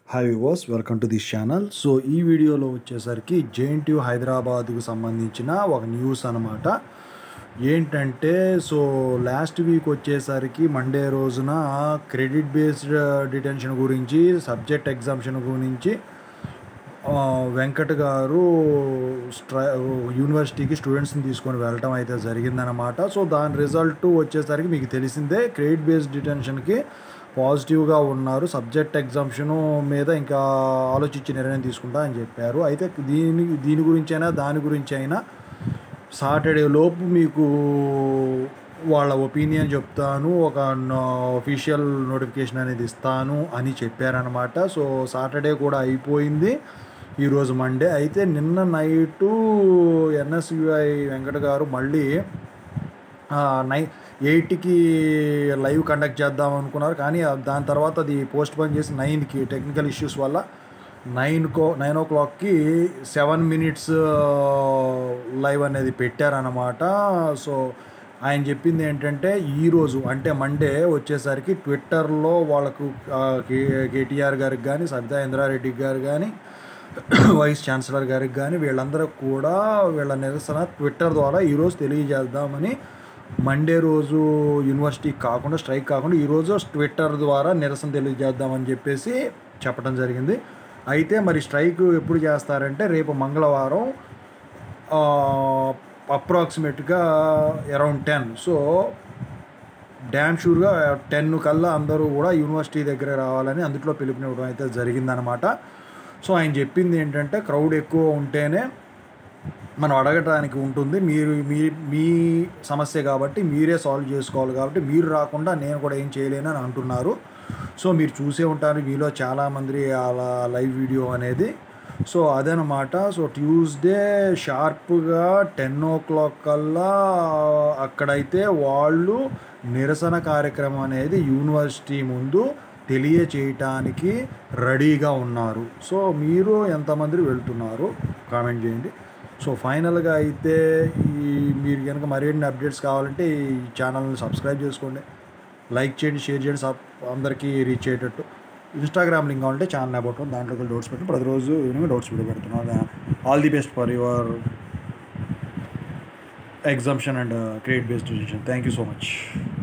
hi viewers welcome to this channel so ఈ వీడియోలో వచ్చేసరికి జేఎన్టీయూ హైదరాబాద్కు సంబంధించిన ఒక న్యూస్ అనమాట ఏంటంటే సో లాస్ట్ వీక్ వచ్చేసరికి మండే రోజున క్రెడిట్ బేస్డ్ డిటెన్షన్ గురించి సబ్జెక్ట్ ఎగ్జామ్షన్ గురించి ఆ, వెంకట్ గారు స్ట్రై యూనివర్సిటీకి స్టూడెంట్స్ని తీసుకొని వెళ్ళటం అయితే జరిగిందనమాట సో దాని రిజల్ట్ వచ్చేసరికి మీకు తెలిసిందే క్రెడిట్ బేస్డ్ డిటెన్షన్కి పాజిటివ్గా ఉన్నారు సబ్జెక్ట్ ఎగ్జామ్షన్ మీద ఇంకా ఆలోచించి నిర్ణయం తీసుకుంటా అని చెప్పారు అయితే దీని దీని గురించి అయినా దాని గురించి అయినా సాటర్డే లోపు మీకు వాళ్ళ ఒపీనియన్ చెప్తాను ఒక అఫీషియల్ నోటిఫికేషన్ అనేది ఇస్తాను అని చెప్పారనమాట సో సాటర్డే కూడా అయిపోయింది ఈరోజు మండే అయితే నిన్న నైటు ఎన్ఎస్యుఐ వెంకట గారు మళ్ళీ నై ఎయిట్కి లైవ్ కండక్ట్ చేద్దాం అనుకున్నారు కానీ ఆ- దాని తర్వాత అది పోస్ట్ పోన్ చేసి నైన్కి టెక్నికల్ ఇష్యూస్ వల్ల నైన్కో నైన్ ఓ క్లాక్కి సెవెన్ మినిట్స్ లైవ్ అనేది పెట్టారనమాట సో ఆయన చెప్పింది ఏంటంటే ఈరోజు అంటే మండే వచ్చేసరికి ట్విట్టర్లో వాళ్ళకు ఆ, కే- కేటీఆర్ గారికి కానీ సబితా ఇంద్రారెడ్డి గారు కానీ వైస్ ఛాన్సలర్ గారికి కానీ వీళ్ళందరూ కూడా వీళ్ళ నిరసన ట్విట్టర్ ద్వారా ఈరోజు తెలియజేద్దామని మండే రోజు యూనివర్సిటీ కాకుండా స్ట్రైక్ కాకుండా ఈరోజు ట్విట్టర్ ద్వారా నిరసన తెలియజేద్దామని చెప్పేసి చెప్పడం జరిగింది అయితే మరి స్ట్రైక్ ఎప్పుడు చేస్తారంటే రేపు మంగళవారం అప్రాక్సిమేట్గా అరౌండ్ టెన్ సో డ్యామ్ షూర్గా టెన్ కల్లా అందరూ కూడా యూనివర్సిటీ దగ్గర రావాలని అందులో పిలుపునివ్వడం అయితే జరిగిందనమాట సో ఆయన చెప్పింది ఏంటంటే క్రౌడ్ ఎక్కువ ఉంటేనే మనం అడగటానికి ఉంటుంది మీరు మీ మీ సమస్య కాబట్టి మీరే సాల్వ్ చేసుకోవాలి కాబట్టి మీరు రాకుండా నేను కూడా ఏం చేయలేను అని అంటున్నారు సో మీరు చూసే ఉంటారు మీలో చాలామంది అలా లైవ్ వీడియో అనేది సో అదనమాట సో ట్యూస్డే షార్ప్గా టెన్ ఓ క్లాక్ కల్లా అక్కడైతే వాళ్ళు నిరసన కార్యక్రమం అనేది యూనివర్సిటీ ముందు తెలియచేయటానికి రెడీగా ఉన్నారు సో మీరు ఎంతమంది వెళ్తున్నారు కామెంట్ చేయండి సో ఫైనల్గా అయితే ఈ మీరు కనుక మరిన్ని అప్డేట్స్ కావాలంటే ఈ ఛానల్ని సబ్స్క్రైబ్ చేసుకోండి లైక్ చేయండి షేర్ చేయండి సబ్ అందరికీ రీచ్ అయ్యేటట్టు ఇన్స్టాగ్రామ్ లింక్ కావాలంటే ఛానల్ అబౌట్ దాంట్లోకి డౌట్స్ పెట్టి ప్రతిరోజు ఈవినింగ్ డౌట్స్ వీడియో పెడుతున్నాను all the best for your exemption and create based decision thank you so much